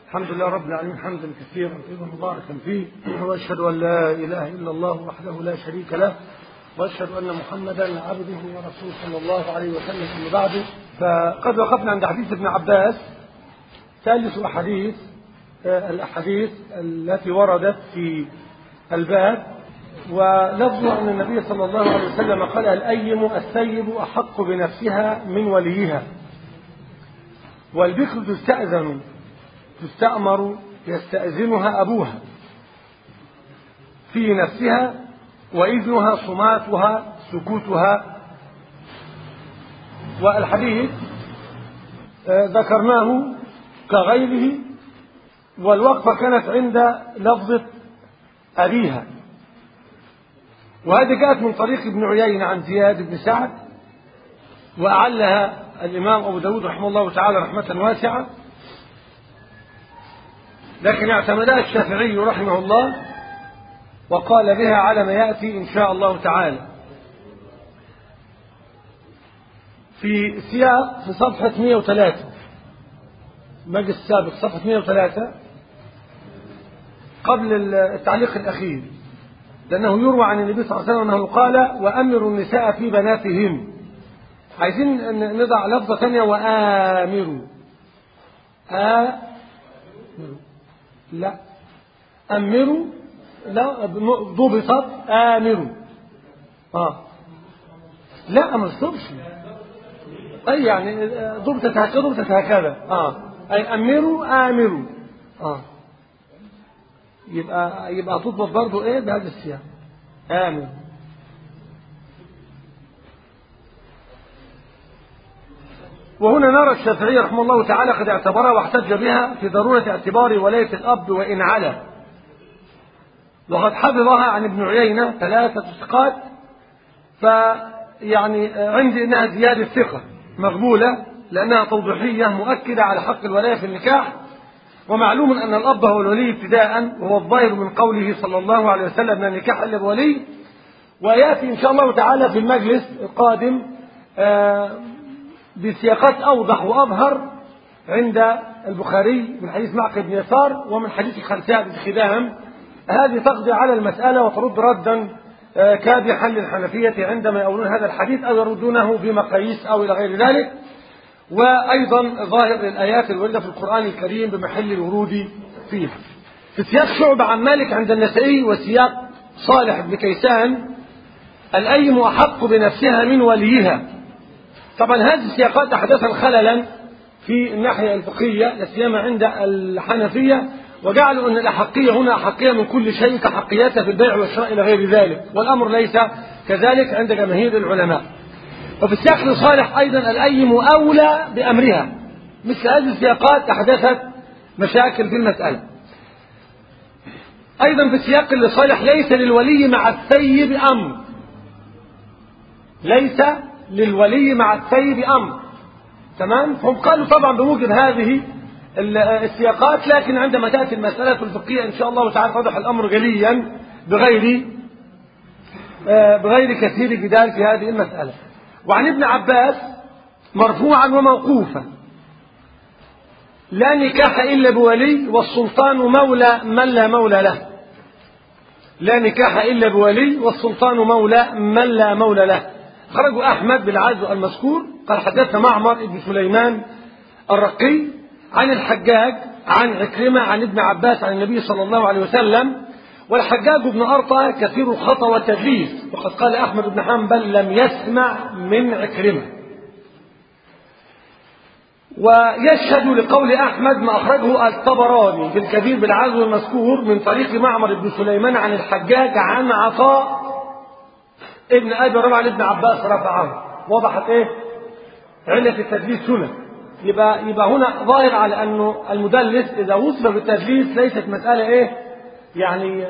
الحمد لله رب العالمين حمدا كثيرا طيبا مباركا فيه واشهد ان لا اله الا الله وحده لا شريك له واشهد ان محمدا عبده ورسوله صلى الله عليه وسلم ثم بعد فقد وقفنا عند حديث ابن عباس ثالث احاديث الاحاديث التي وردت في الباب ولفظها ان النبي صلى الله عليه وسلم قال الايم الثيب احق بنفسها من وليها والبكر تستأذن تستأمر يستأذنها أبوها في نفسها وإذنها صماتها سكوتها والحديث ذكرناه كغيره والوقفة كانت عند لفظة أبيها وهذه جاءت من طريق ابن عيينة عن زياد بن سعد وأعلها الإمام أبو داود رحمه الله تعالى رحمة واسعة لكن اعتمدها الشافعي رحمه الله وقال بها على ما يأتي إن شاء الله تعالى في سياق في صفحة 103 المجلس السابق صفحة 103 قبل التعليق الأخير لأنه يروى عن النبي صلى الله عليه وسلم أنه قال وأمروا النساء في بناتهم عايزين نضع لفظة ثانية وآمروا آمروا لا أمروا لا ضبطت آمروا آه لا ما تصبش أي يعني ضبطت هكذا ضبطت هكذا آه أي أمروا آمروا آه يبقى يبقى تضبط برضه إيه بهذا السياق آمر وهنا نرى الشافعي رحمه الله تعالى قد اعتبرها واحتج بها في ضرورة اعتبار ولاية الأب وإن علا وقد حفظها عن ابن عيينة ثلاثة ثقات فيعني عندي انها زيادة ثقة مقبولة لأنها توضيحية مؤكدة على حق الولاية في النكاح ومعلوم أن الأب هو الولي ابتداء وهو الظاهر من قوله صلى الله عليه وسلم لا نكاح إلا بولي ويأتي إن شاء الله تعالى في المجلس القادم آه بسياقات أوضح وأظهر عند البخاري من حديث معقل بن يسار ومن حديث خلساء بن خدام هذه تقضي على المسألة وترد ردا كابحا للحنفية عندما يقولون هذا الحديث أو يردونه بمقاييس أو إلى غير ذلك وأيضا ظاهر الآيات الواردة في القرآن الكريم بمحل الورود فيها في سياق شعبة عن مالك عند النسائي وسياق صالح بن كيسان الأيم أحق بنفسها من وليها طبعا هذه السياقات أحدثت خللا في الناحية الفقهية لا سيما عند الحنفية وجعلوا أن الأحقية هنا أحقية من كل شيء كحقياتها في البيع والشراء إلى غير ذلك والأمر ليس كذلك عند جماهير العلماء وفي السياق لصالح أيضا الأيم أولى بأمرها مثل هذه السياقات أحدثت مشاكل في المسألة أيضا في السياق لصالح ليس للولي مع الثيب أمر ليس للولي مع الثيب أمر تمام هم قالوا طبعا بموجب هذه السياقات لكن عندما تأتي المسألة الفقهية إن شاء الله تعالى توضح الأمر جليا بغير بغير كثير جدال في هذه المسألة وعن ابن عباس مرفوعا وموقوفا لا نكاح إلا بولي والسلطان مولى من لا مولى له لا نكاح إلا بولي والسلطان مولى من لا مولى له خرجوا أحمد بالعز المذكور قال حدثنا معمر بن سليمان الرقي عن الحجاج عن عكرمة عن ابن عباس عن النبي صلى الله عليه وسلم والحجاج بن أرطى كثير الخطأ والتدليس وقد قال أحمد بن حنبل لم يسمع من عكرمة ويشهد لقول أحمد ما أخرجه الطبراني في الكبير بالعزو المذكور من طريق معمر بن سليمان عن الحجاج عن عطاء ابن أبي ربع ابن عباس رفعه وضحت إيه علة التدليس هنا يبقى يبقى هنا ظاهر على أنه المدلس إذا وصف بالتدليس ليست مسألة إيه يعني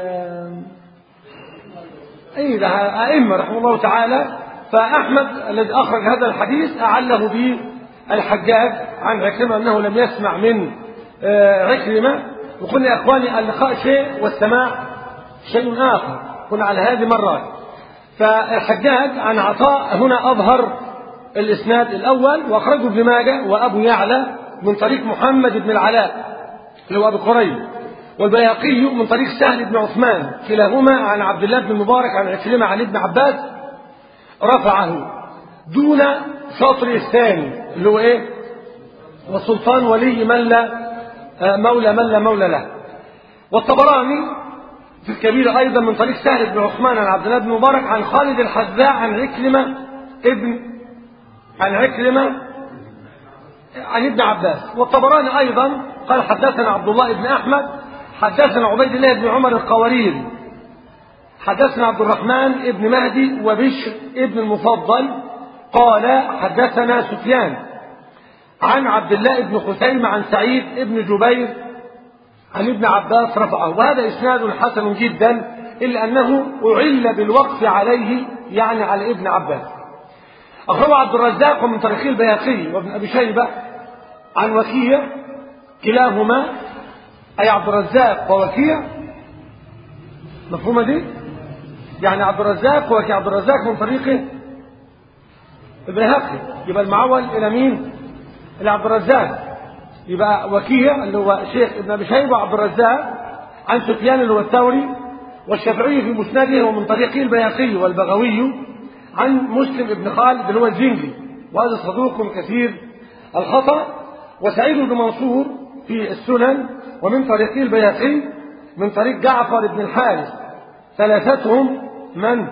أي ده أئمة رحمه الله تعالى فأحمد الذي أخرج هذا الحديث أعله بالحجاج عن عكرمة أنه لم يسمع من عكرمة وقلنا يا إخواني اللقاء شيء والسماع شيء آخر كنا على هذه مرات فالحجاج عن عطاء هنا أظهر الإسناد الأول وأخرجه ابن ماجه وأبو يعلى من طريق محمد بن العلاء اللي هو أبي قريب والبيهقي من طريق سهل بن عثمان كلاهما عن عبد الله بن المبارك عن عكرمة عن ابن عباس رفعه دون شطر الثاني اللي هو ايه والسلطان ولي من لا مولى من لا مولى له والطبراني في الكبير أيضا من طريق سهل بن عثمان عن عبد الله بن مبارك عن خالد الحذاء عن عكرمة ابن عن عكرمة عن ابن عباس والطبراني أيضا قال حدثنا عبد الله بن أحمد حدثنا عبيد الله بن عمر القوارير حدثنا عبد الرحمن بن مهدي وبشر ابن المفضل قال حدثنا سفيان عن عبد الله بن خثيمة عن سعيد بن جبير عن ابن عباس رفعه وهذا إسناد حسن جدا إلا أنه أعل بالوقف عليه يعني على ابن عباس أخرج عبد الرزاق ومن طريق البياقي وابن أبي شيبة عن وكيع كلاهما أي عبد الرزاق ووكيع مفهومة دي؟ يعني عبد الرزاق وكيع عبد الرزاق من طريقه البيهقي يبقى المعول إلى مين؟ إلى عبد الرزاق يبقى وكيع اللي هو شيخ ابن أبي شيبة وعبد الرزاق عن سفيان اللي هو الثوري والشافعي في مسنده ومن طريقه البيهقي والبغوي عن مسلم ابن خالد اللي هو الزنجي وهذا صدوق كثير الخطأ وسعيد بن منصور في السنن ومن طريقه البيهقي من طريق جعفر بن الحارث ثلاثتهم من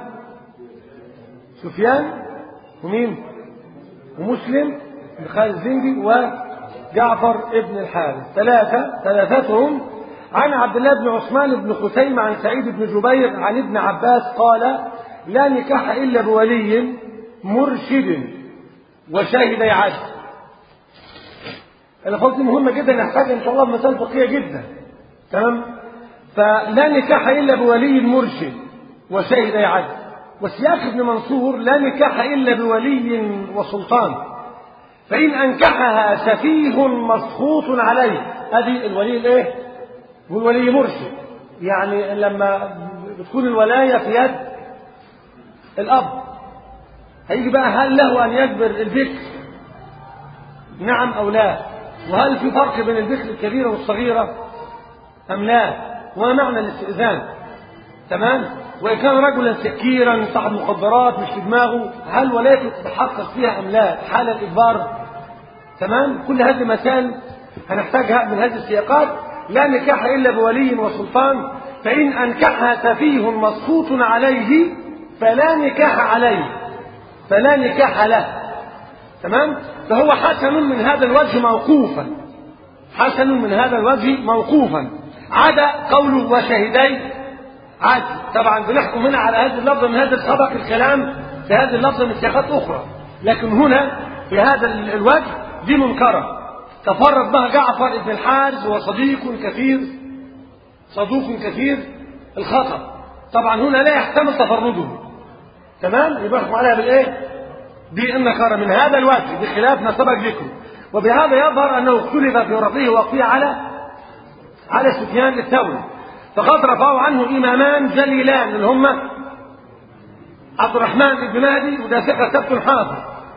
سفيان ومين ومسلم بن خالد الزنجي وجعفر بن الحارث ثلاثة ثلاثتهم عن عبد الله بن عثمان بن خثيمة عن سعيد بن جبير عن ابن عباس قال لا نكاح إلا بولي مرشد وشاهد عدل الألفاظ دي مهمة جدا نحتاج إن شاء الله مسائل فقهية جدا تمام فلا نكاح إلا بولي مرشد وشاهد عدل وسياق ابن منصور لا نكاح إلا بولي وسلطان فإن أنكحها سفيه مسخوط عليه هذه الولي الإيه؟ والولي مرشد يعني لما بتكون الولاية في يد الأب هيجي بقى هل له أن يجبر البكر نعم أو لا وهل في فرق بين البكر الكبيرة والصغيرة أم لا وما معنى الاستئذان تمام وإن كان رجلا سكيرا صاحب مخدرات مش في دماغه هل ولايته تتحقق فيها أم لا حال الإجبار تمام كل هذه مسائل هنحتاجها من هذه السياقات لا نكاح إلا بولي وسلطان فإن أنكحها سفيه مسخوط عليه فلا نكاح عليه فلا نكاح له تمام فهو حسن من هذا الوجه موقوفا حسن من هذا الوجه موقوفا عدا قوله وشهدي عدل طبعا بنحكم هنا على هذه اللفظة من هذا سبق الكلام في هذه اللفظة من سياقات أخرى لكن هنا في هذا الوجه دي منكرة تفرد بها جعفر بن الحارث وصديق كثير صدوق كثير الخطأ طبعا هنا لا يحتمل تفرده تمام يبقى نحكم عليها بالايه دي النكارة من هذا الوجه بخلاف ما سبق ذكره وبهذا يظهر انه اختلف في رفعه وقيع على على سفيان الثوري فقد رفعوا عنه امامان جليلان اللي هم عبد الرحمن بن مهدي وده ثقه ثبت حافظ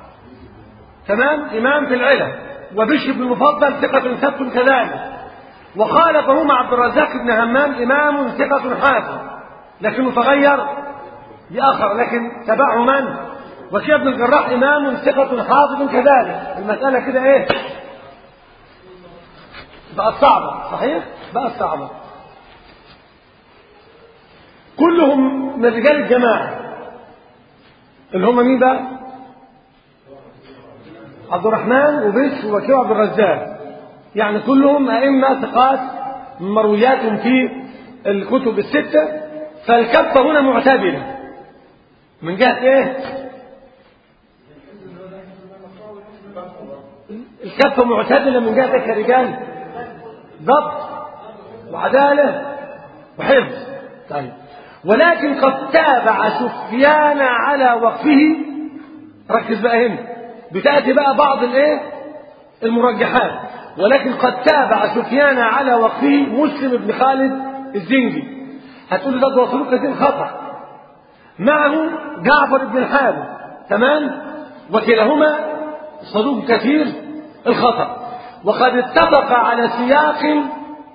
تمام امام في العلم وبشر بن المفضل ثقه ثبت كذلك وخالفهما عبد الرزاق بن همام امام ثقه حافظ لكنه تغير بآخر لكن تبعه من وكيع بن الجراح إمام ثقة حافظ كذلك المسألة كده إيه بقت صعبة صحيح بقت صعبة كلهم من رجال الجماعة اللي هم مين بقى عبد الرحمن وبش وكيع عبد الرزاق يعني كلهم أئمة ثقات مروياتهم في الكتب الستة فالكفة هنا معتدلة من جهة ايه الكفة معتدلة من جهة كرجال ضبط وعدالة وحفظ طيب ولكن قد تابع سفيان على وقفه ركز بقى هنا بتأتي بقى بعض الايه المرجحات ولكن قد تابع سفيان على وقفه مسلم بن خالد الزنجي هتقول لي ده وصلوك كثير خطأ معه جعفر بن الحارث تمام وكلاهما صدوق كثير الخطأ وقد اتفق على سياق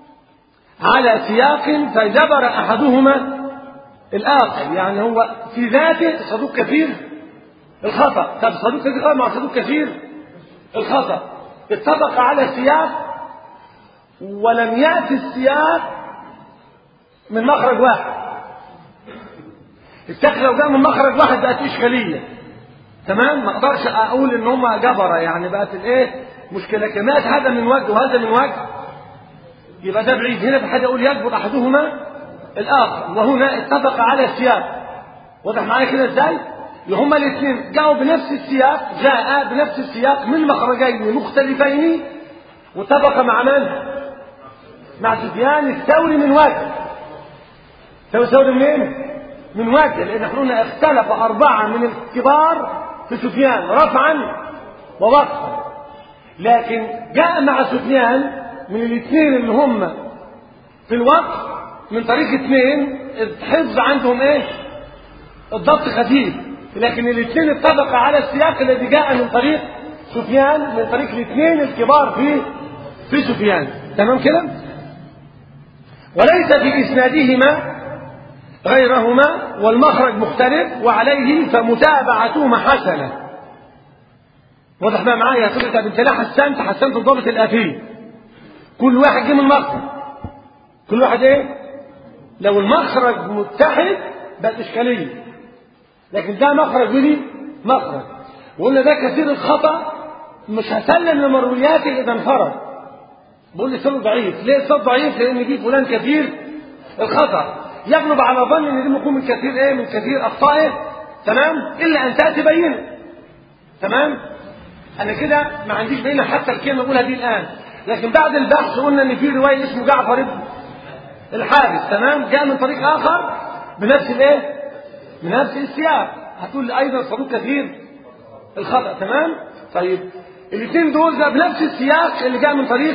على سياق فجبر أحدهما الآخر يعني هو في ذاته صدوق كثير الخطأ طب صدوق كثير مع صدوق كثير الخطأ اتفق على سياق ولم يأتي السياق من مخرج واحد السياق لو جاء من مخرج واحد بقت إشكالية تمام ما اقدرش اقول ان هم جبره يعني بقت الايه مشكله كمات هذا من وجه وهذا من وجه يبقى ده بعيد هنا في حاجه اقول يجبر احدهما الاخر وهنا اتفق على السياق واضح معايا كده ازاي هما الاثنين جاءوا بنفس السياق جاء بنفس السياق من مخرجين مختلفين واتفق مع من مع سفيان الثوري من وجه الثوري منين من وجه لان احنا قلنا اختلف اربعه من الكبار في سفيان رفعا ووقفا لكن جاء مع سفيان من الاثنين اللي هم في الوقف من طريق اثنين الحفظ عندهم ايه الضبط خفيف لكن الاثنين اتفق على السياق الذي جاء من طريق سفيان من طريق الاثنين الكبار في في سفيان تمام كده وليس في اسنادهما غيرهما والمخرج مختلف وعليه فمتابعتهما حسنه واضح بقى معايا تقول انت انت لا حسنت حسنت الضابط الاتي كل واحد جه من مخرج كل واحد ايه لو المخرج متحد بقت اشكاليه لكن ده مخرج ودي مخرج وقلنا ده كثير الخطا مش هسلم لمروياته اذا انفرد بقول لي سنه ضعيف ليه الصوت ضعيف لان دي فلان كثير الخطا يغلب على ظن ان دي ممكن من كثير ايه من كثير اخطائه تمام الا ان تاتي بينه تمام انا كده ما عنديش بينه حتى الكلمه اقولها دي الان لكن بعد البحث قلنا ان في روايه اسمه جعفر ابن الحارث تمام جاء من طريق اخر بنفس الايه بنفس السياق هتقول لي ايضا صدوق كثير الخطا تمام طيب الاثنين دول جاء بنفس السياق اللي جاء من طريق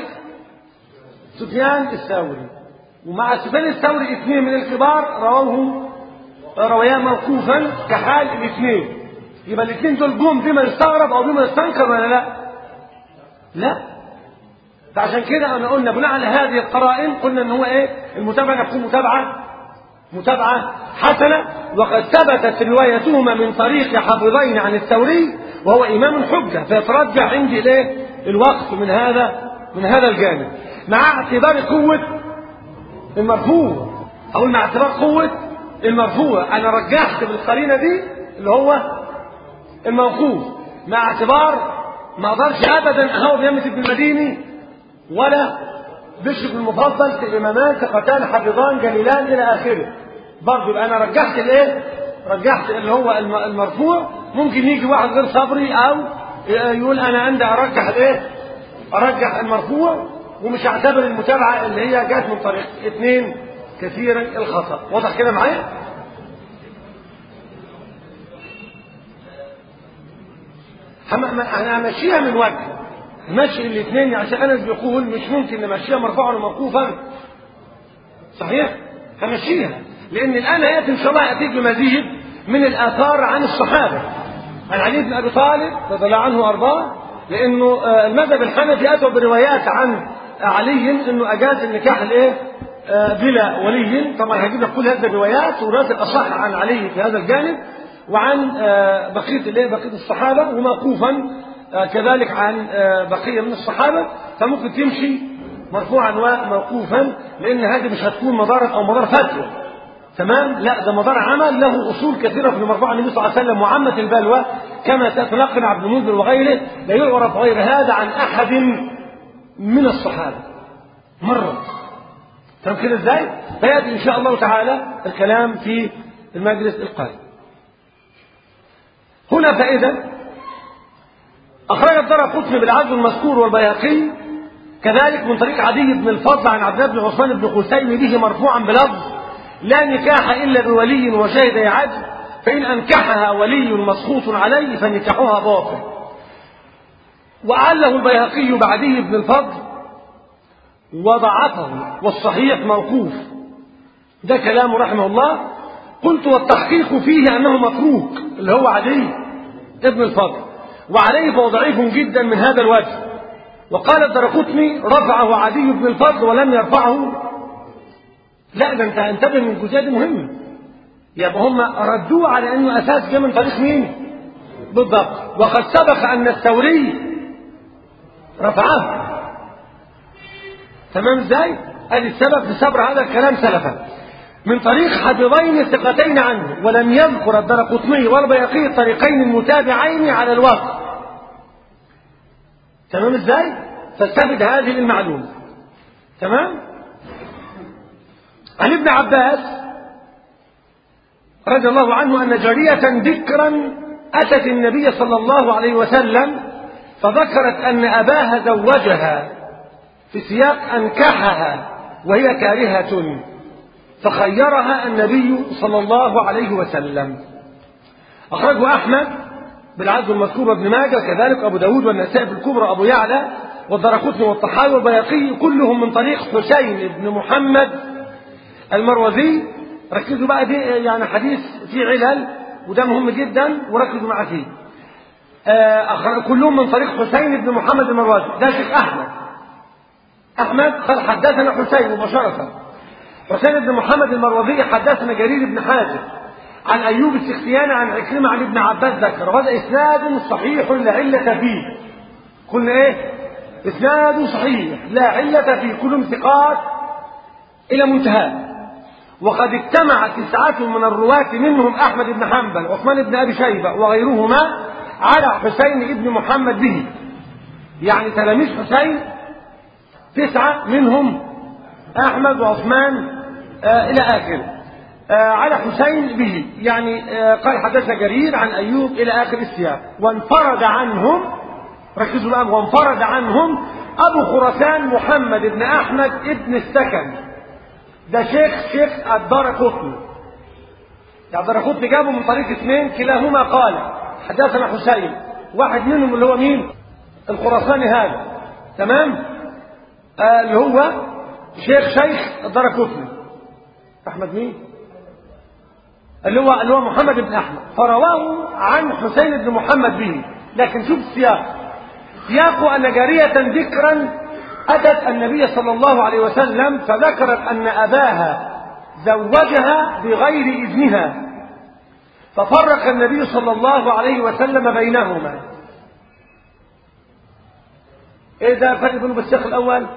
سفيان الثوري ومع سفيان الثوري اثنين من الكبار رواه روياه موقوفا كحال الاثنين يبقى الاثنين دول جم بما يستغرب او بما يستنكر ولا لا؟ لا فعشان كده انا قلنا بناء على هذه القرائن قلنا ان هو ايه؟ المتابعه تكون متابعه متابعه حسنه وقد ثبتت روايتهما من طريق حافظين عن الثوري وهو امام حجه فيترجع عندي الايه؟ الوقت من هذا من هذا الجانب مع اعتبار قوه المرفوع اقول مع اعتبار قوه المرفوع انا رجحت بالقرينه دي اللي هو الموقوف مع اعتبار ما اقدرش ابدا اهو بيمة ابن المديني ولا بشر بن المفضل كالامامان كقتال حفظان جليلان الى اخره برضه يبقى انا رجحت الايه؟ رجحت اللي هو المرفوع ممكن يجي واحد غير صبري او يقول انا عندي ارجح الايه؟ ارجح المرفوع ومش هعتبر المتابعه اللي هي جت من طريق اثنين كثيرا الخطا واضح كده معايا؟ انا همشيها من وجه مشي الاثنين عشان انس بيقول مش ممكن نمشيها مرفوعا وموقوفا صحيح همشيها لان الان هياتي ان شاء الله اتيك بمزيد من الاثار عن الصحابه عن علي بن ابي طالب رضي الله عنه وارضاه لانه المذهب الحنفي اتوا بروايات عن علي انه اجاز النكاح الايه بلا ولي طبعا هجيب لك كل هذه الروايات وروايات الاصح عن علي في هذا الجانب وعن بقيه الايه بقيه الصحابه وموقوفا كذلك عن بقيه من الصحابه فممكن تمشي مرفوعا وموقوفا لان هذه مش هتكون مدار او مدار فتوى تمام لا ده مدار عمل له اصول كثيره في مرفوع النبي صلى الله عليه وسلم وعامه البلوى كما تتلقن عبد المنذر وغيره لا يعرف غير هذا عن احد من الصحابه مره فاهم كده ازاي؟ فياتي ان شاء الله تعالى الكلام في المجلس القادم هنا فائدة أخرج الدار قطن بالعدل المذكور والبيهقي كذلك من طريق عدي بن الفضل عن عبد الله بن عثمان بن خثيم به مرفوعا بلفظ لا نكاح إلا بولي وشهد عدل فإن أنكحها ولي مسخوط عليه فنكاحها باطل وعله البيهقي بعدي بن الفضل وضعفه والصحيح موقوف ده كلام رحمه الله قلت والتحقيق فيه أنه متروك اللي هو علي ابن الفضل وعليه فهو ضعيف جدا من هذا الوجه وقال الدرقطني رفعه عدي بن الفضل ولم يرفعه لا ده انت انتبه من الجزئيه دي مهمه يبقى هم ردوه على انه اساس جه من طريق مين بالضبط وقد سبق ان الثوري رفعه تمام ازاي ادي السبب في صبر هذا الكلام سلفا من طريق حفظين ثقتين عنه ولم يذكر الدرقطني والبيقي الطريقين المتابعين على الوصف تمام ازاي فاستفد هذه المعلومه تمام عن ابن عباس رضي الله عنه ان جاريه ذكرا اتت النبي صلى الله عليه وسلم فذكرت ان اباها زوجها في سياق انكحها وهي كارهه فخيرها النبي صلى الله عليه وسلم أخرجه أحمد بالعدل المذكور وابن ماجه كذلك أبو داود والنسائي في الكبرى أبو يعلى والدرقطني والطحاوي والبياقي كلهم من طريق حسين بن محمد المروزي ركزوا بقى دي يعني حديث فيه علل وده مهم جدا وركزوا معاه فيه آه كلهم من طريق حسين بن محمد المروزي ده شيخ أحمد أحمد قال حدثنا حسين مباشرة حسين بن محمد المروزي حدثنا جرير بن حازم عن ايوب السختياني عن عكرمه عن ابن عباس ذكر وهذا اسناد صحيح لا عله فيه قلنا ايه اسناد صحيح لا عله فيه كلهم ثقات الى منتهى وقد اجتمع تسعة من الرواة منهم أحمد بن حنبل وعثمان بن أبي شيبة وغيرهما على حسين بن محمد به يعني تلاميذ حسين تسعة منهم أحمد وعثمان آه إلى آخره آه على حسين به يعني آه قال حدثنا جرير عن أيوب إلى آخر السياق وانفرد عنهم ركزوا الآن وانفرد عنهم أبو خراسان محمد بن أحمد ابن السكن ده شيخ شيخ الدار قطني يعني الدار قطني جابه من طريق اثنين كلاهما قال حدثنا حسين واحد منهم اللي هو مين الخراساني هذا تمام آه اللي هو شيخ شيخ الدرقطني احمد مين اللي هو اللي هو محمد بن احمد فرواه عن حسين بن محمد به لكن شوف السياق سياقه ان جاريه ذكرا اتت النبي صلى الله عليه وسلم فذكرت ان اباها زوجها بغير اذنها ففرق النبي صلى الله عليه وسلم بينهما ايه ده الفرق بينه بالسياق الاول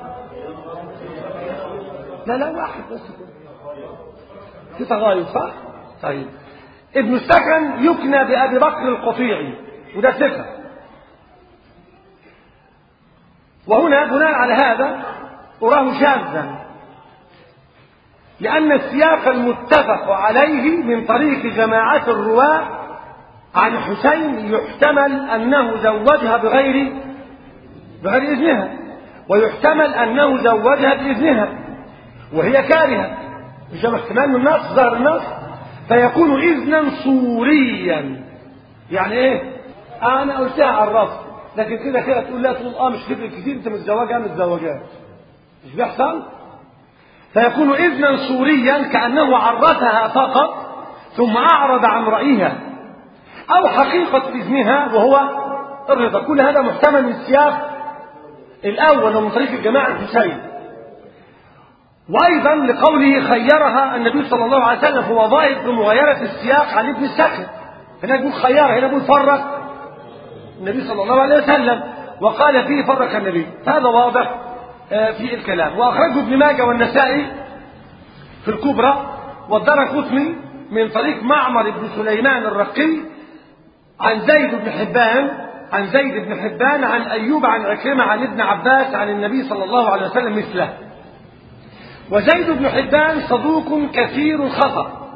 لا لا واحد بس في تغاير صح طيب ابن السكن يكنى بأبي بكر القطيعي وده ثقة وهنا بناء على هذا أراه شاذا لأن السياق المتفق عليه من طريق جماعات الرواة عن حسين يحتمل أنه زوجها بغير بغير إذنها ويحتمل أنه زوجها بإذنها وهي كارهة مش ده احتمال من النص ظهر النص فيكون إذنا صوريا يعني إيه؟ أنا قلتها على الرصد لكن كده كده تقول لا تقول اه مش تفرق كتير انت متزوجها متزوجات مش بيحصل؟ فيكون إذنا صوريا كأنه عرفها فقط ثم أعرض عن رأيها أو حقيقة إذنها وهو الرضا كل هذا محتمل من السياق الأول ومن طريق الجماعة الحسين وأيضا لقوله خيرها النبي صلى الله عليه وسلم هو ظاهر بمغايرة السياق عن ابن السكن هنا يقول خيرها هنا يقول فرق النبي صلى الله عليه وسلم وقال فيه فرق النبي هذا واضح في الكلام وأخرجه ابن ماجه والنسائي في الكبرى والدار قطني من طريق معمر بن سليمان الرقي عن زيد بن حبان عن زيد بن حبان عن أيوب عن عكرمة عن ابن عباس عن النبي صلى الله عليه وسلم مثله وزيد بن حبان صدوق كثير الخطأ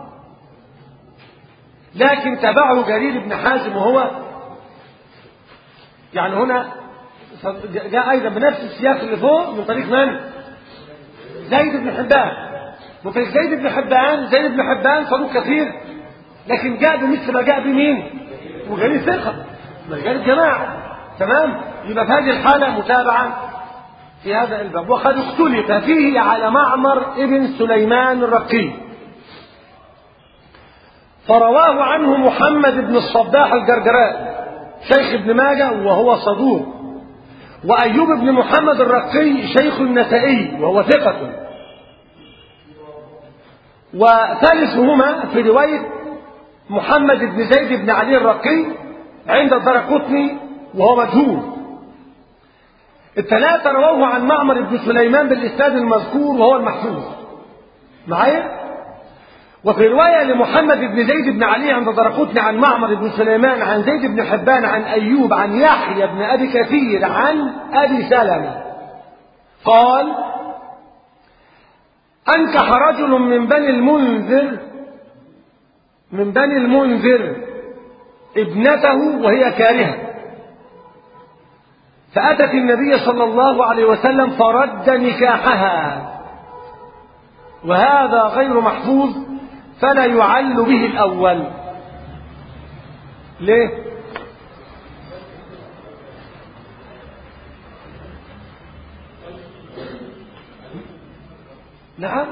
لكن تبعه جرير بن حازم وهو يعني هنا جاء أيضا بنفس السياق اللي فوق من طريق من؟ زيد بن حبان وفي زيد بن حبان زيد بن حبان صدوق كثير لكن جاء بمثل ما جاء بمين؟ وجرير ثقة جرير جماعة تمام؟ يبقى في هذه الحالة متابعة في هذا الباب وقد اختلف فيه على معمر ابن سليمان الرقي فرواه عنه محمد بن الصباح الجرجراء شيخ ابن ماجه وهو صدوق وأيوب بن محمد الرقي شيخ النسائي وهو ثقة وثالثهما في رواية محمد بن زيد بن علي الرقي عند الدرقطني وهو مجهول الثلاثة رووه عن معمر بن سليمان بالإسناد المذكور وهو المحفوظ معايا؟ وفي رواية لمحمد بن زيد بن علي عند درقطني عن معمر بن سليمان عن زيد بن حبان عن أيوب عن يحيى بن أبي كثير عن أبي سلمة قال أنكح رجل من بني المنذر من بني المنذر ابنته وهي كارهة فأتت النبي صلى الله عليه وسلم فرد نكاحها وهذا غير محفوظ فلا يعل به الأول ليه نعم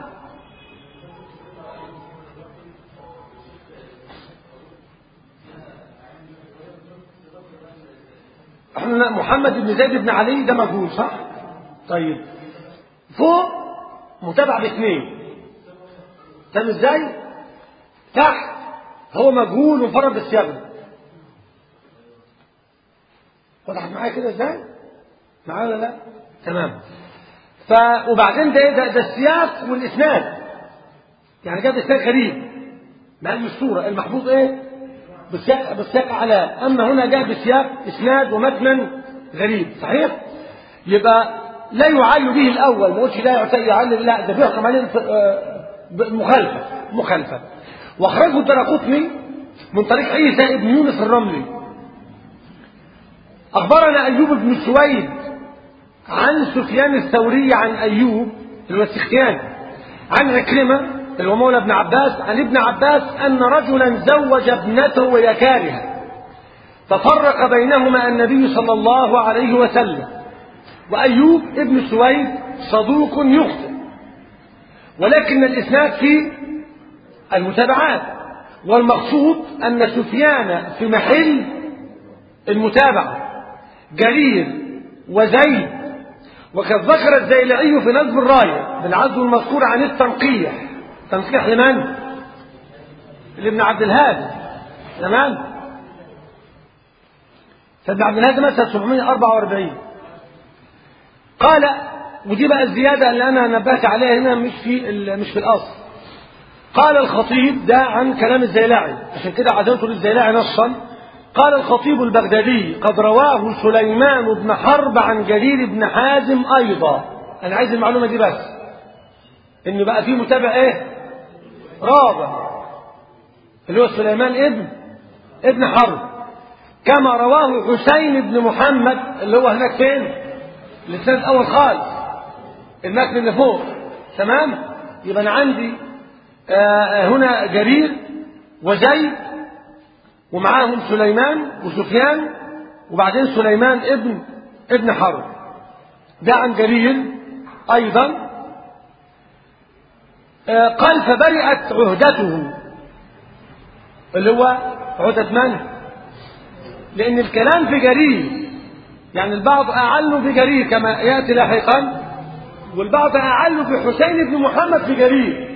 احنا محمد بن زيد بن علي ده مجهول صح طيب فوق متابع باثنين فاهم ازاي تحت هو مجهول ومفرد بالسياق وضحت معايا كده ازاي معايا ولا لا تمام ف وبعدين ده ده, ده السياق والاسناد يعني جاب اسناد غريب ما هي الصوره المحفوظ ايه بالسياق بالسياق على اما هنا جاء بسياق اسناد ومتنا غريب صحيح يبقى لا يعل به الاول ما قلتش لا يعل لا ده بيحكم عليه مخالفه مخالفه واخرجه الدرقطني من طريق عيسى ابن يونس الرملي اخبرنا ايوب بن سويد عن سفيان الثوري عن ايوب اللي هو السختياني عن عكرمه اللي هو مولى ابن عباس عن ابن عباس ان رجلا زوج ابنته وهي كارهه ففرق بينهما النبي صلى الله عليه وسلم وايوب ابن سويد صدوق يخطئ ولكن الاسناد فيه المتابعات والمقصود ان سفيان في محل المتابعه جرير وزيد وقد ذكر الزيلعي في نصب الرايه بالعزو المذكور عن التنقيح تنقيح لمن؟ لابن عبد الهادي تمام؟ فابن عبد الهادي مثلا 744 قال ودي بقى الزياده اللي انا نبهت عليها هنا مش في مش في الاصل قال الخطيب ده عن كلام الزيلعي عشان كده عزمته للزيلعي نصا قال الخطيب البغدادي قد رواه سليمان بن حرب عن جرير بن حازم ايضا انا عايز المعلومه دي بس ان بقى في متابع ايه رابع اللي هو سليمان ابن ابن حرب كما رواه حسين بن محمد اللي هو هناك فين الاسناد الاول خالص المتن اللي فوق تمام يبقى انا عندي آه هنا جرير وزيد ومعاهم سليمان وسفيان وبعدين سليمان ابن ابن حرب ده عن جرير ايضا آه قال فبرئت عهدته اللي هو عهدة من لان الكلام في جرير يعني البعض اعلوا بجرير كما ياتي لاحقا والبعض اعلوا بحسين بن محمد في جرير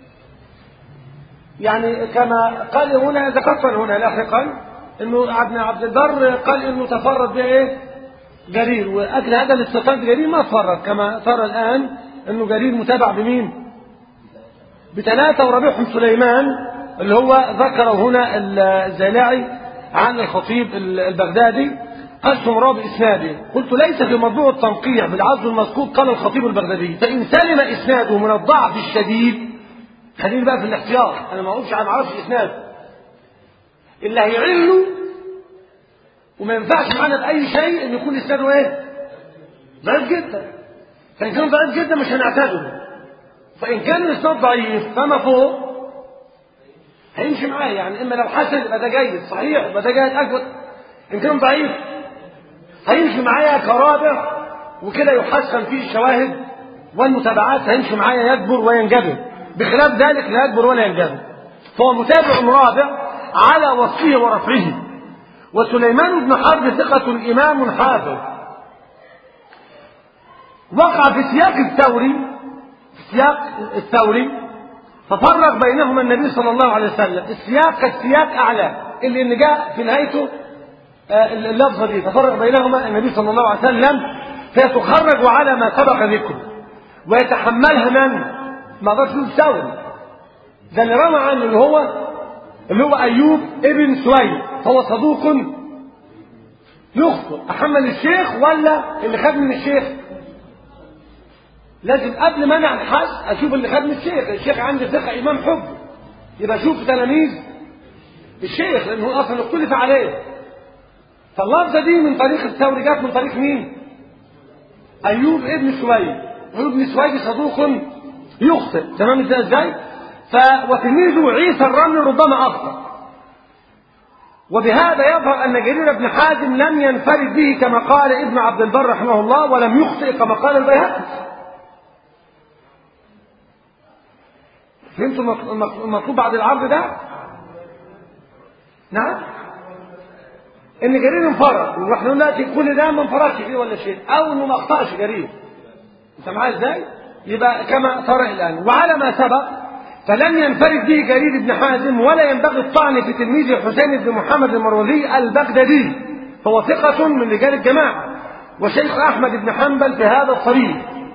يعني كما قال هنا ذكرت هنا لاحقا انه ابن عبد البر قال انه تفرد بايه؟ جرير واجل هذا الاستقامة جرير ما تفرد كما ترى الان انه جرير متابع بمين؟ بثلاثة ورابعهم سليمان اللي هو ذكره هنا الزيلاعي عن الخطيب البغدادي قال سمراء بإسناده قلت ليس في موضوع التنقيح بالعزو المذكور قال الخطيب البغدادي فإن سلم إسناده من الضعف الشديد خليني بقى في الاحتياط انا ما اقولش ما اعرفش اسناد اللي هيعله وما ينفعش معانا باي شيء ان يكون اسناده ايه ضعيف جدا فان كان ضعيف جدا مش هنعتبره فان كان الاسناد ضعيف فما فوق هيمشي معايا يعني اما لو حسن يبقى ده جيد صحيح يبقى ده جيد اكبر ان كان ضعيف هيمشي معايا كرابع وكده يحسن فيه الشواهد والمتابعات هيمشي معايا يكبر وينجبر بخلاف ذلك لا يكبر ولا ينجبر فهو متابع رابع على وصفه ورفعه وسليمان بن حرب ثقة إمام حافظ وقع في سياق الثوري في سياق الثوري ففرق بينهما النبي صلى الله عليه وسلم السياق كالسياق أعلى اللي إن جاء في نهايته آه، اللفظة دي تفرق بينهما النبي صلى الله عليه وسلم فيتخرج على ما سبق ذكره ويتحملها من؟ ما قدرش يقول ثوري ده اللي روى عنه اللي هو اللي هو أيوب ابن سويد فهو صدوق يخطئ أحمل الشيخ ولا اللي خد من الشيخ لازم قبل ما انا ابحث اشوف اللي خد من الشيخ الشيخ عندي ثقه امام حب يبقى اشوف تلاميذ الشيخ لانه اصلا اختلف عليه فاللفظه دي من طريق الثوري جت من طريق مين ايوب ابن سويد ايوب ابن سويد صدوق يخطئ تمام ازاي ازاي ف وتلميذه عيسى الرمل ربما اخطا وبهذا يظهر ان جرير بن حازم لم ينفرد به كما قال ابن عبد البر رحمه الله ولم يخطئ كما قال البيهقي فهمتوا المطلوب بعد العرض ده نعم ان جرير انفرد واحنا دلوقتي كل ده ما انفردش فيه ولا شيء او انه ما اخطاش جرير انت معايا ازاي يبقى كما ترى الان وعلى ما سبق فلم ينفرد به جرير بن حازم ولا ينبغي الطعن في تلميذ الحسين بن محمد المروزي البغدادي فهو ثقة من رجال الجماعة وشيخ أحمد بن حنبل في هذا الطريق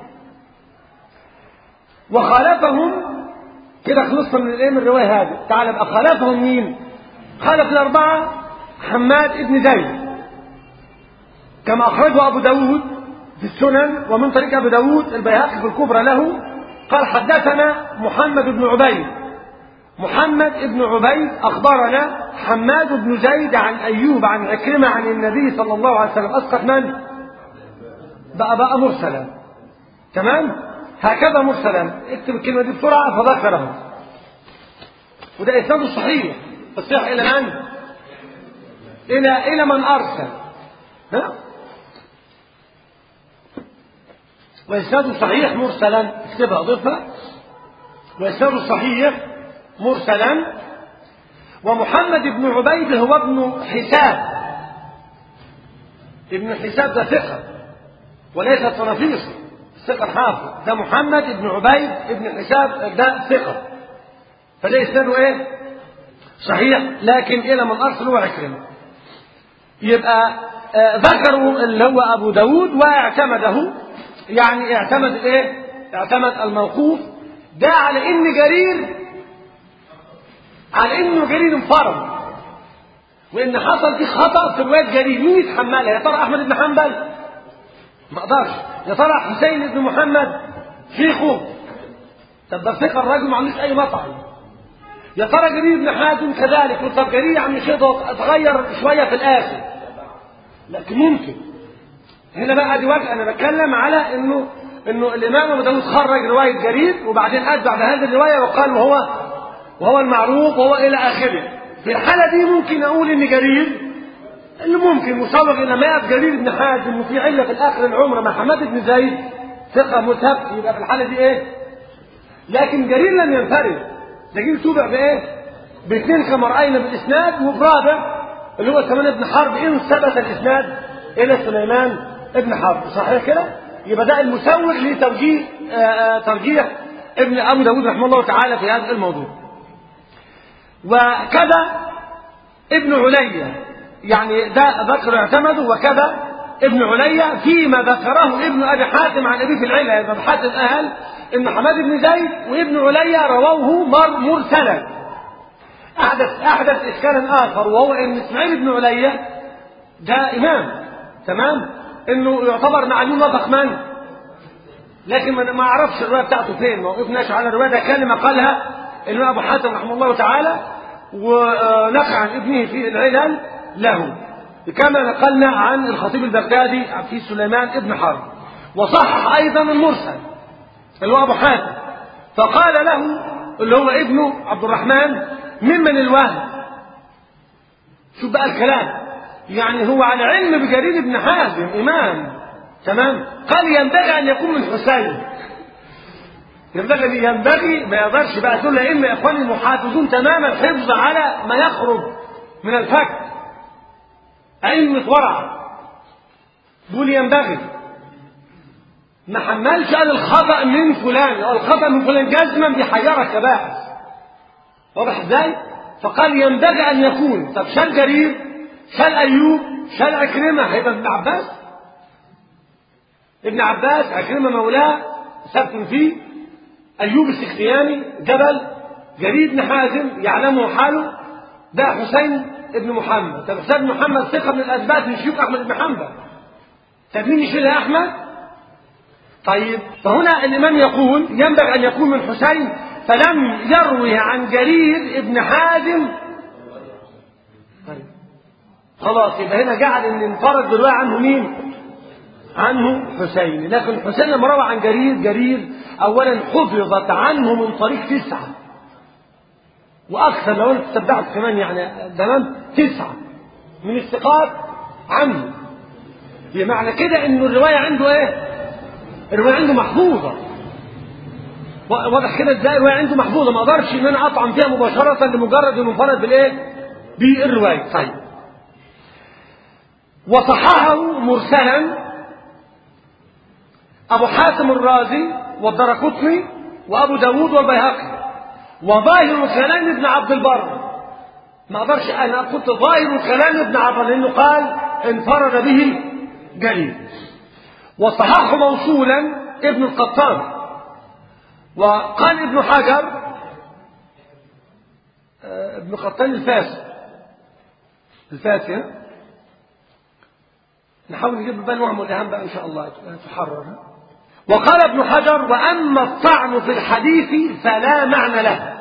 وخالفهم كده خلصنا من الايه من الروايه هذه تعال بقى خالفهم مين خالف الاربعه حماد بن زيد كما اخرجه ابو داود في السنن ومن طريق ابو داود البيهقي في الكبرى له قال حدثنا محمد بن عبيد محمد بن عبيد اخبرنا حماد بن زيد عن ايوب عن عكرمه عن النبي صلى الله عليه وسلم اسقط من بقى بقى مرسلا تمام هكذا مرسلا اكتب الكلمة دي بسرعة فذكره وده إسناده صحيح الصحيح إلى من؟ إلى إلى من أرسل ها؟ وإسناده صحيح مرسلا اكتبها ضفها وإسناده صحيح مرسلا ومحمد بن عبيد هو ابن حساب ابن حساب ده ثقة وليس صنافيص ثقة حافظ ده محمد بن عبيد بن حساب ده ثقة فده إسناده إيه؟ صحيح لكن إلى من أرسل هو عكرمة يبقى آه ذكروا اللي هو أبو داود واعتمده يعني اعتمد إيه؟ اعتمد الموقوف ده على إن جرير على إنه جرير انفرد وإن حصل فيه خطأ في رواية جرير مين يتحملها؟ يا ترى أحمد بن حنبل؟ ما اقدرش يا ترى حسين بن محمد شيخه طب ده ثقه الراجل ما عندوش اي مطعم يا ترى جرير بن حازم كذلك طب جرير يا عم شيخ اتغير شويه في الاخر لكن ممكن هنا بقى دي وجه انا بتكلم على انه انه الامام ابو داود خرج روايه جرير وبعدين اتبع بهذه الروايه وقال وهو وهو المعروف وهو الى اخره في الحاله دي ممكن اقول ان جرير اللي ممكن مسوغ الى ما يقف جرير بن حازم وفي عله في الاخر العمر مع حماد بن زيد ثقه مثبت يبقى في الحاله دي ايه؟ لكن جرير لم ينفرد جرير توبع بايه؟ باثنين كما راينا بالاسناد وبرابع اللي هو سليمان بن حرب ان ثبت الاسناد الى سليمان بن حرب صحيح كده؟ يبقى ده المسوغ لتوجيه ترجيح ابن ابو داود رحمه الله تعالى في هذا الموضوع. وكذا ابن عليا يعني ده ذكر اعتمده وكذا ابن عليا فيما ذكره ابن ابي حاتم عن ابي في العله ابن حاتم قال ان حماد بن زيد وابن عليا رووه مر مرسلا احدث احدث اشكالا اخر وهو ان اسماعيل بن عليا ده امام تمام انه يعتبر معلوم وثق من لكن ما اعرفش الروايه بتاعته فين ما وقفناش على الروايه ده كلمه قالها الامام ابو حاتم رحمه الله تعالى ونقع عن ابنه في العلل له كما نقلنا عن الخطيب البغدادي في سليمان ابن حرب وصحح ايضا المرسل اللي هو ابو حاتم فقال له اللي هو ابنه عبد الرحمن ممن الوهم شوف بقى الكلام يعني هو على علم بجرير بن حازم امام تمام قال ينبغي ان يكون من حسين ينبغي ينبغي ما يقدرش بقى تقول ائمه اخواني المحافظون تماما الحفظ على ما يخرج من الفك أئمة ورع بيقول ينبغي ما حملش قال الخطأ من فلان أو الخطأ من فلان جزما بيحيرك يا باحث واضح ازاي فقال ينبغي ان يكون طب شال جرير شال ايوب شال عكرمه هيبقى ابن عباس ابن عباس عكرمه مولاه سبت فيه ايوب السختياني جبل جرير بن حازم يعلمه حاله ده حسين ابن محمد طب حسين بن محمد ثقه من الاثبات من شيوخ احمد بن حنبل طب مين يشيلها احمد طيب فهنا الامام يقول ينبغي ان يكون من حسين فلم يروي عن جرير ابن حازم طيب خلاص يبقى هنا جعل ان انفرد بالرواية عنه مين عنه حسين لكن حسين لما روى عن جرير جرير اولا حفظت عنه من طريق تسعة واكثر لو انت تتبعت كمان يعني تمام تسعة من الثقات عنه بمعنى كده ان الرواية عنده ايه الرواية عنده محفوظة واضح كده ازاي الرواية عنده محفوظة ما اقدرش ان انا اطعن فيها مباشرة لمجرد انه انفرد بالايه بالرواية طيب وصححه مرسلا ابو حاتم الرازي والدرقطني وابو داود والبيهقي وظاهر كلام ابن عبد البر ما اقدرش انا قلت ظاهر كلام ابن عبد البر لانه قال انفرد به جليل وصححه موصولا ابن القطان وقال ابن حجر ابن قطان الفاسي الفاسي نحاول نجيب بال وهم والإهام بقى إن شاء الله تحرر وقال ابن حجر وأما الطعن في الحديث فلا معنى له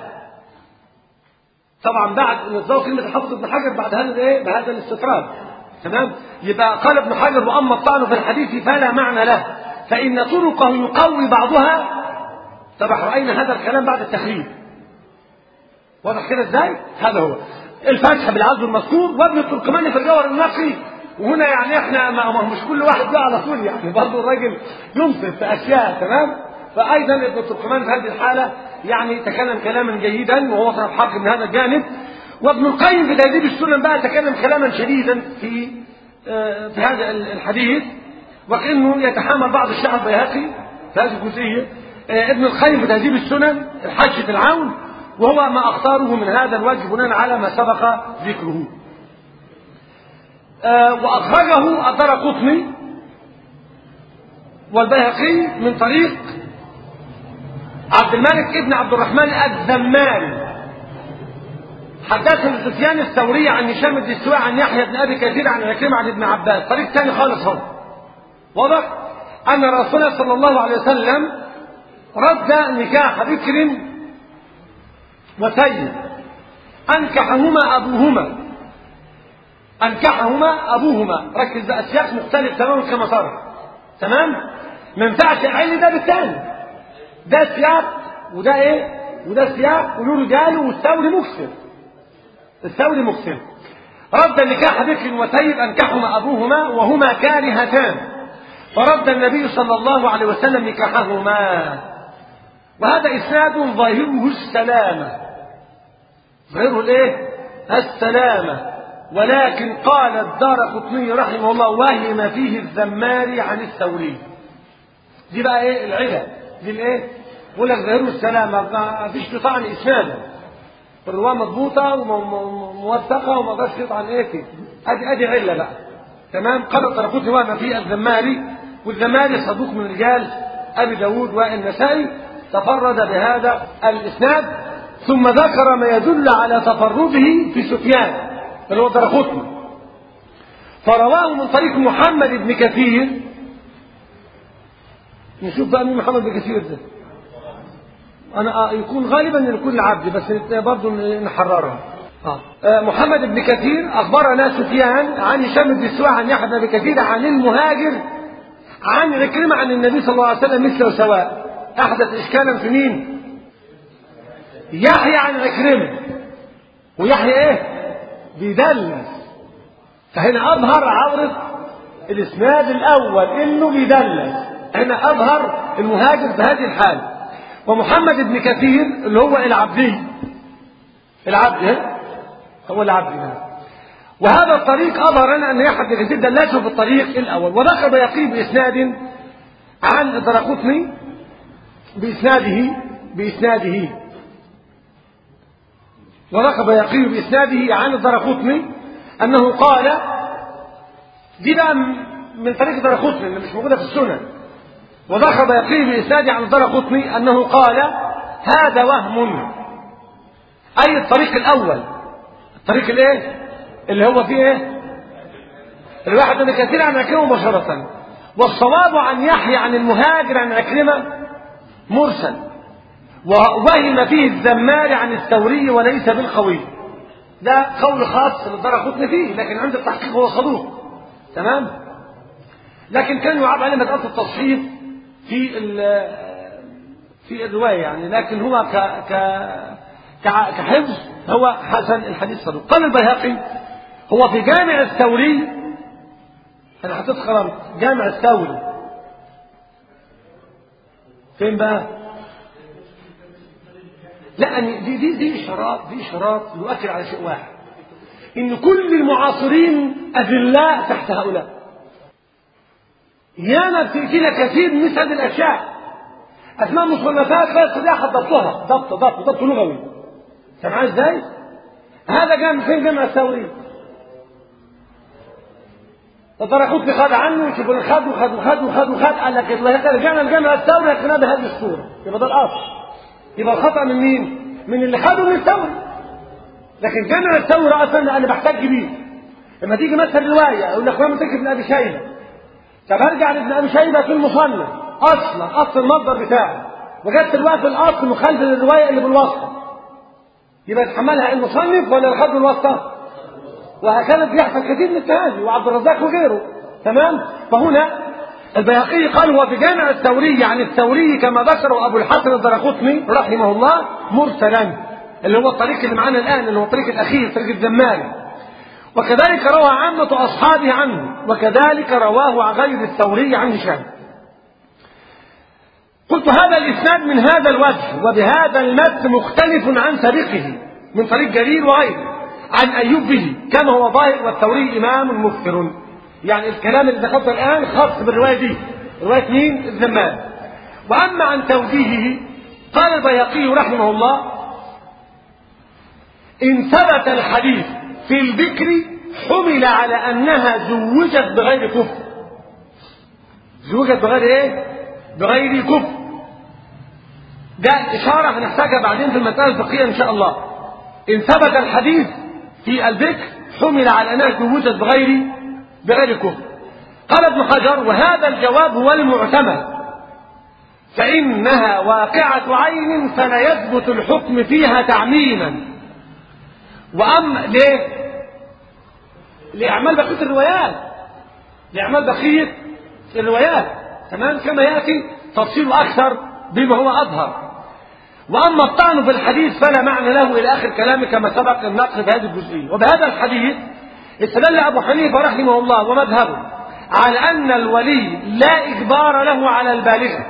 طبعا بعد نظام كلمة الحافظ ابن حجر بعد هذا الايه بهذا الاستطراد تمام يبقى قال ابن حجر وأما الطعن في الحديث فلا معنى له فإن طرقه يقوي بعضها طبعا رأينا هذا الكلام بعد التخريج واضح كده ازاي هذا هو الفتح بالعزو المذكور وابن التركماني في الجوهر النقي وهنا يعني احنا ما مش كل واحد جه على طول يعني برضه الراجل ينصف في اشياء تمام فايضا ابن التركمان في هذه الحاله يعني تكلم كلاما جيدا وهو صاحب حق من هذا الجانب وابن القيم في تهذيب السنن بقى تكلم كلاما شديدا في آه في هذا الحديث وكانه يتحامل بعض الشعب البيهقي في هذه الجزئيه آه ابن القيم في تهذيب السنن الحج العون وهو ما اختاره من هذا الوجه بناء على ما سبق ذكره آه وأخرجه الدار قطني والبيهقي من طريق عبد الملك ابن عبد الرحمن الذماري حدثنا سفيان الثوري عن هشام الدستوائي عن يحيى بن ابي كثير عن عكرمه عن ابن عباس طريق ثاني خالص هو واضح ان رسولنا صلى الله عليه وسلم رد نكاح بكر وسيد انكحهما ابوهما أنكحهما أبوهما ركز بقى السياق مختلف تماما كما ترى تمام ما ينفعش أعل ده بالثاني ده سياق وده إيه وده سياق وله رجال والثوري مكسر الثوري مكسر رد النكاح بكر وسيب أنكحهما أبوهما وهما كارهتان فرد النبي صلى الله عليه وسلم نكاحهما وهذا إسناد ظاهره السلامة ظاهره الإيه السلامة ولكن قال الدار قطني رحمه الله وهم فيه الذماري عن الثوري دي بقى ايه العلة دي الايه يقول لك ظاهره السلامة ما فيش طعن اسنادا الرواية مضبوطة وموثقة وما اقدرش يطعن ايه فيه ادي ادي علة بقى تمام قال الطرقوطي وهم فيه الذماري والذماري صدوق من رجال ابي داود والنسائي تفرد بهذا الاسناد ثم ذكر ما يدل على تفرده في سفيان اللي هو درقطني فرواه من طريق محمد بن كثير نشوف بقى مين محمد بن كثير ده انا يكون غالبا يكون العبد بس برضه نحررها آه. آه محمد بن كثير اخبرنا سفيان عن هشام بن السواع عن يحيى بن كثير عن المهاجر عن عكرمة عن النبي صلى الله عليه وسلم مثله سواء احدث اشكالا في مين يحيى عن عكرمة ويحيى ايه بيدلس فهنا اظهر عورة الاسناد الاول انه بيدلس هنا اظهر المهاجر بهذه الحال ومحمد بن كثير اللي هو العبدي العبد هو العبد هنا وهذا الطريق اظهر لنا ان يحيى بن كثير دلسه في الطريق الاول وذكر بيقي باسناد عن الدرقطني باسناده باسناده ورقب يقين بإسناده عن الدرقطني أنه قال دي بقى من طريق الدرقطني اللي مش موجودة في السنن وذكر بيقين بإسناده عن الدرقطني أنه قال هذا وهم أي الطريق الأول الطريق الإيه؟ اللي هو فيه إيه؟ الواحد من كثير عن عكرمة مباشرة والصواب عن يحيى عن المهاجر عن عكرمة مرسل ووهم فيه الزمار عن الثوري وليس بالقوي ده قول خاص للدرقطني فيه لكن عند التحقيق هو صدوق تمام لكن كان يعاب عليه مسألة التصحيح في في الرواية يعني لكن هو ك ك كحفظ هو حسن الحديث صدوق قال البيهقي هو في جامع الثوري انا حطيت خرمت جامع الثوري فين بقى لا دي دي دي اشارات دي اشارات يؤكد على شيء واحد ان كل المعاصرين اذلاء تحت هؤلاء ياما بتأتينا كثير من مثل هذه الاشياء اسماء مصنفات لا يستطيع احد ضبطها ضبط ضبط ضبط لغوي سمعان ازاي؟ هذا جامع فين جامع الثوري؟ الدرقوطني خد عنه شوف خد وخد وخد وخد وخد قال لك رجعنا الجامع الثوري لكنها بهذه الصوره يبقى ده الاصل يبقى الخطا من مين؟ من اللي خده من الثوري لكن جامع الثوري اصلا انا بحتاج بيه لما تيجي مثلا روايه يقول لك ما تكتب ابن ابي شيبه طب ارجع لابن ابي شيبه في المصنف اصلا اصل المصدر بتاعه وجدت الوقت الاصل مخالف للروايه اللي بالواسطه يبقى يتحملها المصنف ولا اللي خده الواسطه وهكذا بيحصل كثير من التهاجي وعبد الرزاق وغيره تمام فهنا البيهقي قال هو في جامع الثوري عن الثوري كما ذكره ابو الحسن الدرقطني رحمه الله مرسلا اللي هو الطريق اللي معانا الان اللي هو الطريق الاخير طريق الزمال وكذلك روى عامة أصحابه عنه وكذلك رواه عن غير الثوري عن هشام قلت هذا الإسناد من هذا الوجه وبهذا المتن مختلف عن سابقه من طريق جرير وغيره عن أيوب به كما هو ظاهر والثوري إمام مكثر يعني الكلام اللي ذكرته الآن خاص بالرواية دي رواية مين الزمان وأما عن توجيهه قال البيهقي رحمه الله إن ثبت الحديث في البكر حمل على أنها زوجت بغير كفر زوجت بغير إيه؟ بغير كفر ده إشارة هنحتاجها بعدين في المسألة الفقهية إن شاء الله إن ثبت الحديث في البكر حمل على أنها زوجت بغير بغير كفر قال ابن حجر وهذا الجواب هو المعتمد فإنها واقعة عين فلا يثبت الحكم فيها تعميما وأما ليه؟ لإعمال بقية الروايات لإعمال بقية الروايات تمام كما يأتي تفصيل أكثر بما هو أظهر وأما الطعن في الحديث فلا معنى له إلى آخر كلامه كما سبق النقل في هذه الجزئية وبهذا الحديث استدل أبو حنيفة رحمه الله ومذهبه على أن الولي لا إجبار له على البالغة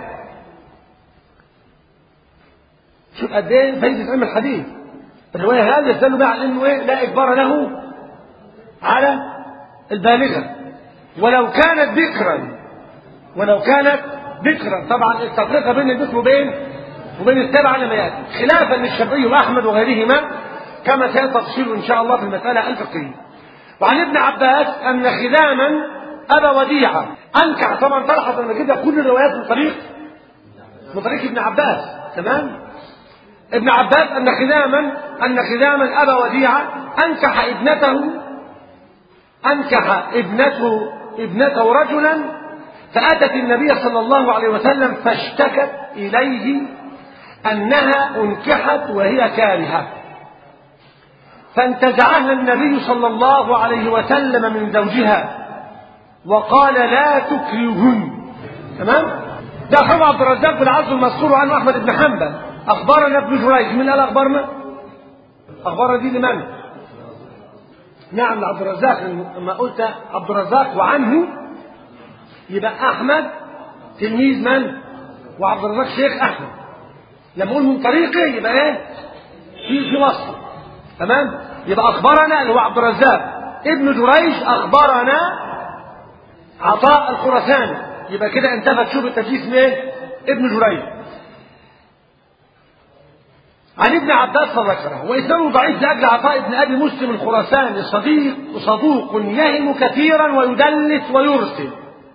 شوف قد إيه فايدة علم الحديث الرواية هذه يستدل بها على أنه إيه لا إجبار له على البالغة ولو كانت ذكرا ولو كانت ذكرا طبعا التفرقة بين الذكر وبين وبين السبعة لما يأتي خلافا للشافعي وأحمد وغيرهما كما سيتفصيل إن شاء الله في المسألة الفقهية وعن ابن عباس أن خداما أبا وديعة أنكح طبعا طلحة لما كده كل الروايات من طريق من طريق ابن عباس تمام ابن عباس أن خداما أن خداما أبا وديعة أنكح ابنته أنكح ابنته ابنته رجلا فأتت النبي صلى الله عليه وسلم فاشتكت إليه أنها أنكحت وهي كارهة فانتزعها النبي صلى الله عليه وسلم من زوجها وقال لا تكرهن تمام ده خبر عبد الرزاق بن عبد المذكور عنه أحمد بن حنبل أخبرنا ابن جريج من قال أخبارنا أخبارنا دي لمن نعم لعبد الرزاق لما قلت عبد الرزاق وعنه يبقى أحمد تلميذ من وعبد الرزاق شيخ أحمد لما أقول من طريقه يبقى إيه في في وصف تمام يبقى أخبرنا اللي هو عبد الرزاق ابن جريج أخبرنا عطاء الخرساني يبقى كده انتفت شوف التدليس من ايه ابن جريج عن ابن عباس فذكره وإسناده ضعيف لأجل عطاء بن أبي مسلم الخراساني صديق صدوق يهم كثيرا ويدلس ويرسل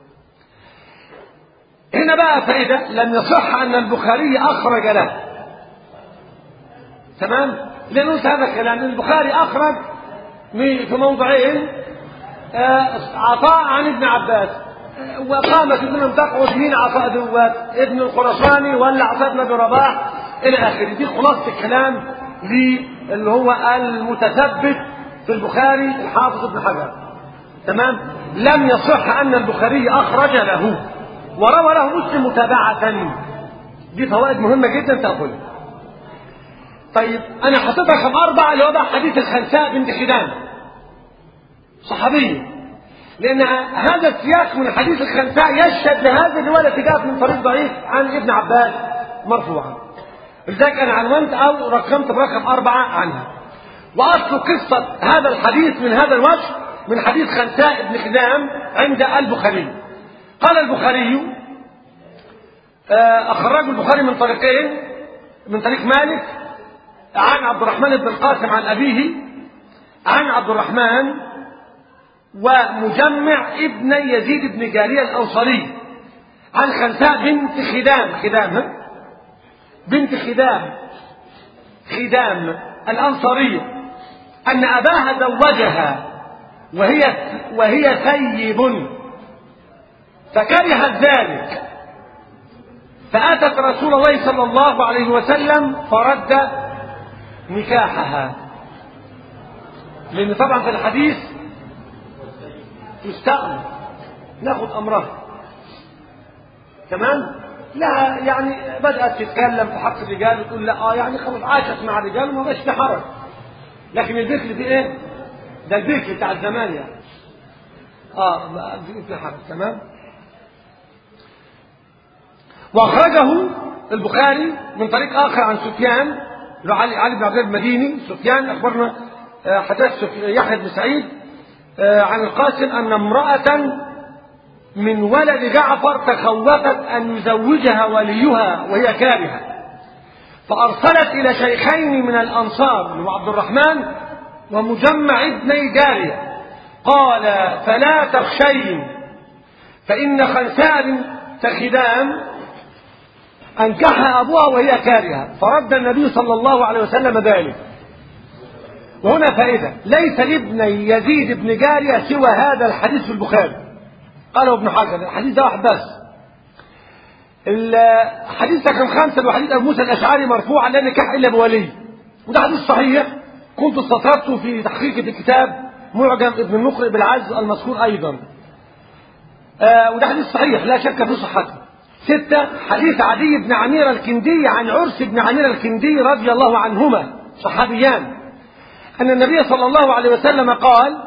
هنا بقى فائدة لم يصح أن البخاري أخرج له تمام لأنه هذا الكلام البخاري أخرج في موضعين عطاء عن ابن عباس وقامت منهم تقعد مين عطاء دوات ابن الخرساني ولا عطاء بن ابي رباح الى اخره دي خلاصه الكلام اللي هو المتثبت في البخاري الحافظ ابن حجر تمام لم يصح ان البخاري اخرج له وروى له مسلم متابعه دي فوائد مهمه جدا تاخذها طيب انا حطيتها رقم اربعه اللي هو بقى حديث الخنساء بنت خدام صحابيه لان هذا السياق من حديث الخنساء يشهد لهذه الروايه التي جاءت من طريق ضعيف عن ابن عباس مرفوعا لذلك انا عنونت او رقمت برقم اربعه عنها واصل قصه هذا الحديث من هذا الوجه من حديث خنساء بن خدام عند البخاري قال البخاري اخرجه البخاري من طريقين من طريق مالك عن عبد الرحمن بن القاسم عن ابيه عن عبد الرحمن ومجمع ابن يزيد بن جارية الأنصاري عن خنساء بنت خدام خدام بنت خدام خدام الأنصارية أن أباها زوجها وهي وهي ثيب فكرهت ذلك فأتت رسول الله صلى الله عليه وسلم فرد نكاحها لأن طبعا في الحديث تستأمر ناخد أمرها تمام لا يعني بدأت تتكلم في حق الرجال وتقول لا اه يعني خلاص عاشت مع الرجال وما بقاش في حرج لكن البكر دي ايه؟ ده البكر بتاع الزمان يعني اه بقى في حرج تمام واخرجه البخاري من طريق اخر عن سفيان علي علي بن عبد الله المديني سفيان اخبرنا حدث يحيى بن سعيد عن القاسم أن امرأة من ولد جعفر تخوفت أن يزوجها وليها وهي كارهة فأرسلت إلى شيخين من الأنصار اللي هو عبد الرحمن ومجمع ابني جارية قال فلا تخشين فإن خنساء تخدام أنكحها أبوها وهي كارهة فرد النبي صلى الله عليه وسلم ذلك وهنا فائدة ليس لابن يزيد بن جارية سوى هذا الحديث في البخاري قاله ابن حجر الحديث ده واحد بس الحديث رقم خمسة وحديث أبو موسى الأشعري مرفوعا لا نكاح إلا بولي وده حديث صحيح كنت استطردته في تحقيق الكتاب معجم ابن المقرئ بالعز المذكور أيضا آه وده حديث صحيح لا شك في صحته ستة حديث عدي بن عمير الكندي عن عرس بن عمير الكندي رضي الله عنهما صحابيان أن النبي صلى الله عليه وسلم قال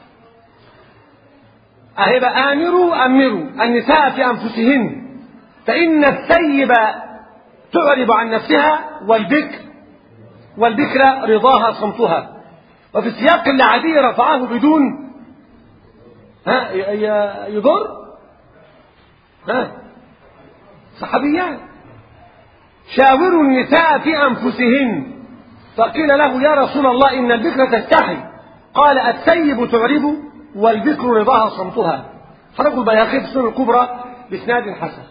أهب آمروا أمروا النساء في أنفسهن فإن الثيب تعرب عن نفسها والبكر والبكر رضاها صمتها وفي السياق العادي رفعه بدون ها يضر ها صحابيان شاوروا النساء في أنفسهن فقيل له يا رسول الله إن البكر تستحي قال الثيب تعرب والبكر رضاها صمتها خرج البياقي في السنة الكبرى بإسناد حسن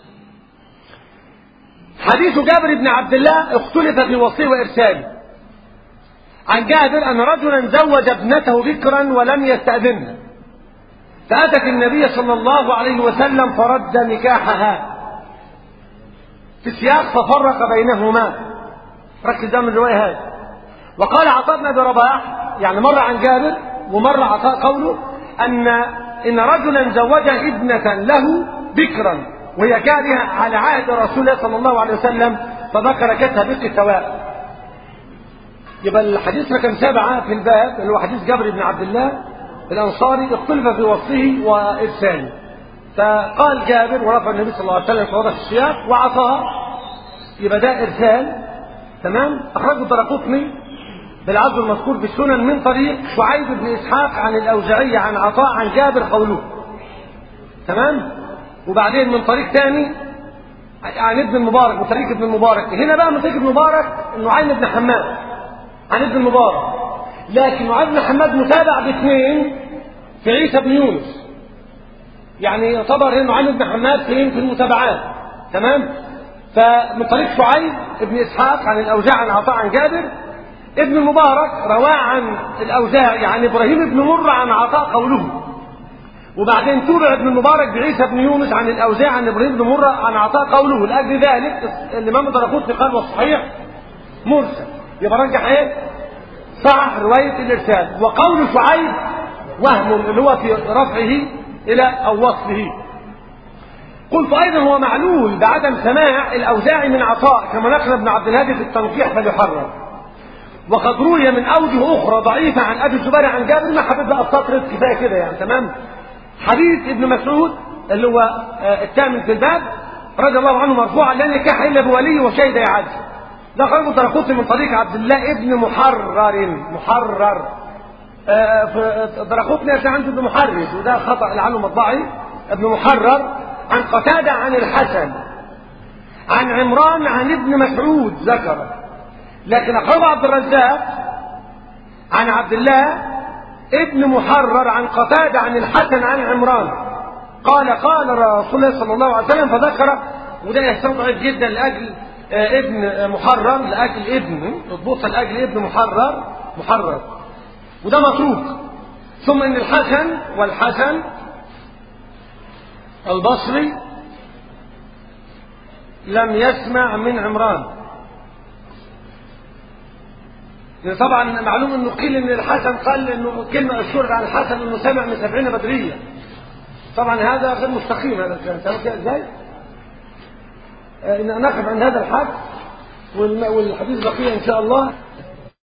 حديث جابر بن عبد الله اختلف في وصيه وإرساله عن جابر أن رجلا زوج ابنته بكرا ولم يستأذنها فأتت النبي صلى الله عليه وسلم فرد نكاحها في سياق ففرق بينهما ركز ده من الرواية هذه وقال عطاء بن ابي رباح يعني مرة عن جابر ومرة عطاء قوله أن إن رجلا زوج ابنة له بكرا وهي كارهة على عهد رسول الله صلى الله عليه وسلم فذكر كتها بك سواء يبقى الحديث رقم سبعة في الباب اللي هو حديث جابر بن عبد الله الأنصاري اختلف في وصفه وإرساله فقال جابر ورفع النبي صلى الله عليه وسلم في وضع السياق وعطاه يبقى ده إرسال تمام أخرجه الدرقطني بالعبد المذكور في السنن من طريق شعيب بن إسحاق عن الأوزعي عن عطاء عن جابر قوله تمام وبعدين من طريق ثاني عن ابن المبارك من طريق ابن المبارك هنا بقى من طريق ابن المبارك نعيم بن حماد عن ابن المبارك لكن نعيم بن حماد متابع باثنين في عيسى بن يونس يعني يعتبر هنا نعيم بن حماد في في المتابعات تمام فمن طريق شعيب ابن اسحاق عن الاوزاع عن عطاء عن جابر ابن المبارك رواه عن الاوزاعي عن ابراهيم بن مره عن عطاء قوله وبعدين تبع ابن المبارك بعيسى بن يونس عن الاوزاع عن ابراهيم بن مره عن عطاء قوله لاجل ذلك الامام الدرقطني قال والصحيح مرسل يبقى رجح ايه؟ صح روايه الارسال وقول شعيب وهم اللي هو في رفعه الى او وصفه قلت ايضا هو معلول بعدم سماع الاوزاعي من عطاء كما نقل ابن عبد الهادي في التنقيح فليحرر وقد روي من اوجه اخرى ضعيفه عن ابي الزبير عن جابر ما حبيت بقى استطرد كفايه كده يعني تمام حديث ابن مسعود اللي هو الثامن في الباب رضي الله عنه مرفوعا لا نكاح الا بولي وشهد يعد ده خرج الدرقطني من طريق عبد الله ابن محرر محرر الدرقطني عشان عنده ابن محرز وده خطا لعله مطبعي ابن محرر عن قتاده عن الحسن عن عمران عن ابن مسعود ذكره لكن أخرج عبد الرزاق عن عبد الله ابن محرر عن قتادة عن الحسن عن عمران قال قال رسول الله صلى الله عليه وسلم فذكر وده إحسان ضعيف جدا لأجل ابن محرر لأجل ابن اضبطها لأجل ابن محرر محرر وده متروك ثم ان الحسن والحسن البصري لم يسمع من عمران طبعا معلوم انه قيل ان الحسن قال انه كلمه اشهرت عن الحسن انه سمع من سبعين بدريه طبعا هذا غير مستقيم هذا الكلام تعرف ازاي؟ ان نقف عند هذا الحد والحديث بقيه ان شاء الله